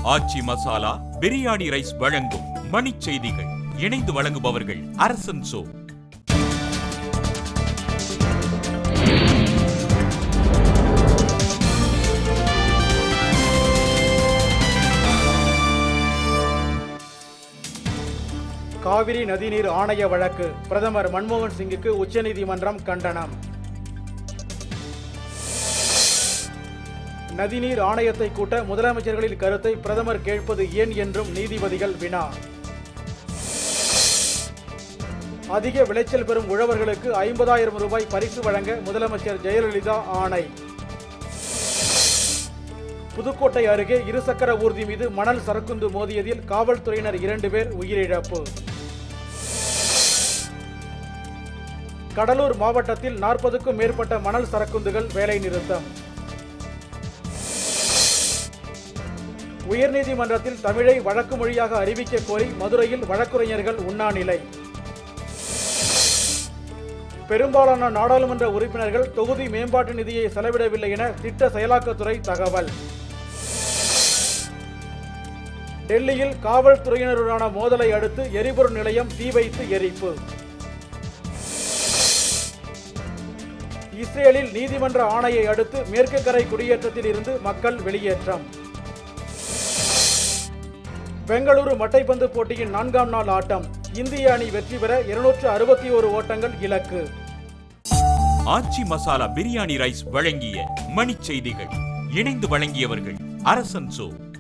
ஆச்சி masala biryani rice வழங்கும் மணிச் செய்திகள் இணைந்து வழங்குபவர்கள் அரசன் சோ காவிரி நதிநீர் ஆணைய வழக்கு பிரதமர் மன்மோகன் சிங்குக்கு உச்சநீதிமன்றம் கண்டனம் நதிநீர் ஆணையத்தை கூட்ட முதலமைச்சர்களின் கருத்தை பிரதமர் கேட்பது ஏன் என்றும் நீதிபதிகள் வினா அதிக விளைச்சல் பெறும் உழவர்களுக்கு ஐம்பதாயிரம் ரூபாய் பரிசு வழங்க முதலமைச்சர் ஜெயலலிதா ஆணை புதுக்கோட்டை அருகே இருசக்கர ஊர்தி மீது மணல் சரக்குந்து மோதியதில் காவல்துறையினர் இரண்டு பேர் உயிரிழப்பு கடலூர் மாவட்டத்தில் நாற்பதுக்கும் மேற்பட்ட மணல் சரக்குந்துகள் வேலைநிறுத்தம் உயர்நீதிமன்றத்தில் தமிழை வழக்கு மொழியாக அறிவிக்க கோரி மதுரையில் வழக்குரைஞர்கள் உண்ணாநிலை பெரும்பாலான நாடாளுமன்ற உறுப்பினர்கள் தொகுதி மேம்பாட்டு நிதியை செலவிடவில்லை என திட்ட செயலாக்கத்துறை தகவல் டெல்லியில் காவல்துறையினருடனான மோதலை அடுத்து எரிபொருள் நிலையம் தீ வைத்து எரிப்பு இஸ்ரேலில் நீதிமன்ற ஆணையை அடுத்து மேற்கு கரை குடியேற்றத்தில் இருந்து மக்கள் வெளியேற்றம் பெங்களூரு மட்டைப்பந்து போட்டியின் நான்காம் நாள் ஆட்டம் இந்திய அணி வெற்றி பெற இருநூற்று அறுபத்தி ஒரு ஓட்டங்கள் இலக்கு ஆச்சி மசாலா பிரியாணி ரைஸ் வழங்கிய மணிச் செய்திகள் இணைந்து வழங்கியவர்கள் அரசன் சோ